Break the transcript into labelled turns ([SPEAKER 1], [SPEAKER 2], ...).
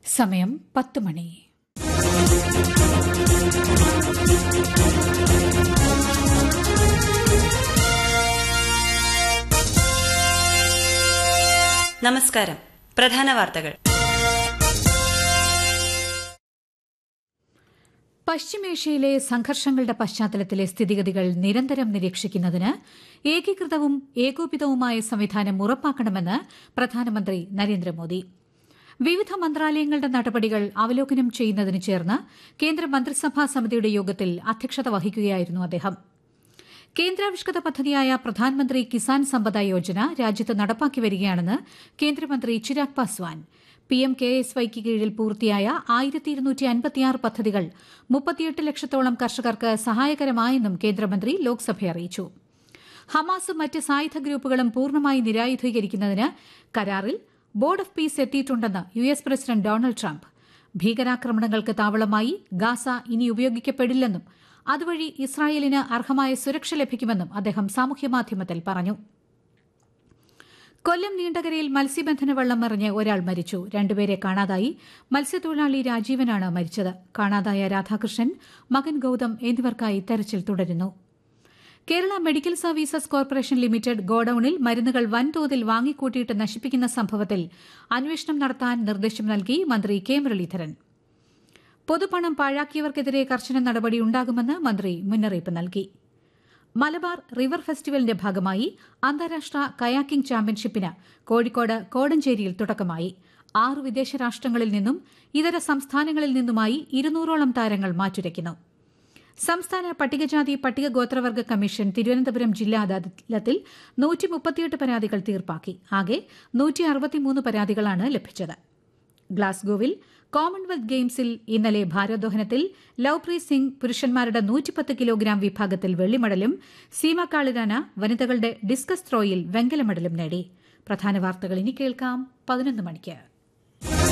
[SPEAKER 1] സമയം പത്ത് മണി
[SPEAKER 2] നമസ്കാരം പ്രധാന വാർത്തകൾ
[SPEAKER 1] പശ്ചിമേഷ്യയിലെ സംഘർഷങ്ങളുടെ പശ്ചാത്തലത്തിലെ സ്ഥിതിഗതികൾ നിരന്തരം നിരീക്ഷിക്കുന്നതിന് ഏകീകൃതവും ഏകോപിതവുമായ സംവിധാനം ഉറപ്പാക്കണമെന്ന് പ്രധാനമന്ത്രി നരേന്ദ്രമോദി വിവിധ മന്ത്രാലയങ്ങളുടെ നടപടികൾ അവലോകനം ചെയ്യുന്നതിന് ചേർന്ന് കേന്ദ്ര മന്ത്രിസഭാ സമിതിയുടെ യോഗത്തിൽ അധ്യക്ഷത വഹിക്കുകയായിരുന്നു അദ്ദേഹം കേന്ദ്രാവിഷ്കൃത പദ്ധതിയായ പ്രധാനമന്ത്രി കിസാൻ സമ്പദ യോജന രാജ്യത്ത് നടപ്പാക്കി വരികയാണെന്ന് കേന്ദ്രമന്ത്രി Chirag Paswan PM K S വൈക്ക് കീഴിൽ പൂർത്തിയായ ആയിരത്തി ഇരുന്നൂറ്റി അൻപത്തിയാറ് പദ്ധതികൾ മുപ്പത്തിയെട്ട് ലക്ഷത്തോളം കർഷകർക്ക് സഹായകരമായെന്നും കേന്ദ്രമന്ത്രി ലോക്സഭയെ അറിയിച്ചു ഹമാസും മറ്റ് സായുധ ഗ്രൂപ്പുകളും പൂർണ്ണമായി നിരായുധീകരിക്കുന്നതിന് കരാറിൽ ബോർഡ് ഓഫ് പീസ് എത്തിയിട്ടുണ്ടെന്ന് U S president Donald Trump ഭീകരാക്രമണങ്ങൾക്ക് താവളമായി ഗാസ ഇനി ഉപയോഗിക്കപ്പെടില്ലെന്നും അതുവഴി ഇസ്രായേലിന് അർഹമായ സുരക്ഷ ലഭിക്കുമെന്നും അദ്ദേഹം സാമൂഹ്യമാധ്യമത്തിൽ പറഞ്ഞു കൊല്ലം നീണ്ടകരയിൽ മത്സ്യബന്ധന വള്ളം മറിഞ്ഞ് ഒരാൾ മരിച്ചു രണ്ടുപേരെ കാണാതായി മത്സ്യത്തൊഴിലാളി രാജീവനാണ് മരിച്ചത് കാണാതായ രാധാകൃഷ്ണൻ മകൻ ഗൌതം എന്നിവർക്കായി തെരച്ചിൽ തുടരുന്നു Kerala medical services corporation limited ഗോഡൌണിൽ മരുന്നുകൾ വൻതോതിൽ വാങ്ങിക്കൂട്ടിയിട്ട് നശിപ്പിക്കുന്ന സംഭവത്തിൽ അന്വേഷണം നടത്താൻ നിർദ്ദേശം നൽകി മന്ത്രി കെ മുരളീധരൻ പൊതുപണം പാഴാക്കിയവർക്കെതിരെ കർശന നടപടി ഉണ്ടാകുമെന്ന് മന്ത്രി മുന്നറിയിപ്പ് നൽകി മലബാർ റിവർ ഫെസ്റ്റിവലിന്റെ ഭാഗമായി അന്താരാഷ്ട്ര കയാക്കിംഗ് ചാമ്പ്യൻഷിപ്പിന് കോഴിക്കോട് കോടഞ്ചേരിയിൽ തുടക്കമായി ആറ് വിദേശ രാഷ്ട്രങ്ങളിൽ നിന്നും ഇതര സംസ്ഥാനങ്ങളിൽ നിന്നുമായി ഇരുന്നൂറോളം താരങ്ങൾ മാറ്റുരയ്ക്കുന്നു സംസ്ഥാന പട്ടികജാതി പട്ടികഗോത്രവർഗ കമ്മീഷൻ തിരുവനന്തപുരം ജില്ലാ അദാലത്തിൽ നൂറ്റി മുപ്പത്തിയെട്ട് പരാതികൾ തീർപ്പാക്കി ആകെ നൂറ്റി അറുപത്തിമൂന്ന് പരാതികളാണ് ലഭിച്ചത് ഗ്ലാസ്ഗോവിൽ കോമൺവെൽത്ത് ഗെയിംസിൽ ഇന്നലെ ഭാരോദ്വഹനത്തിൽ ലവ്പ്രീത് സിംഗ് പുരുഷന്മാരുടെ നൂറ്റിപ്പത്ത് കിലോഗ്രാം വിഭാഗത്തിൽ വെള്ളിമെഡലും സീമ കാളിരാന വനിതകളുടെ ഡിസ്കസ് ത്രോയിൽ വെങ്കല മെഡലും നേടി പ്രധാന വാർത്തകൾ ഇനി കേൾക്കാം പതിനൊന്ന് മണിക്ക്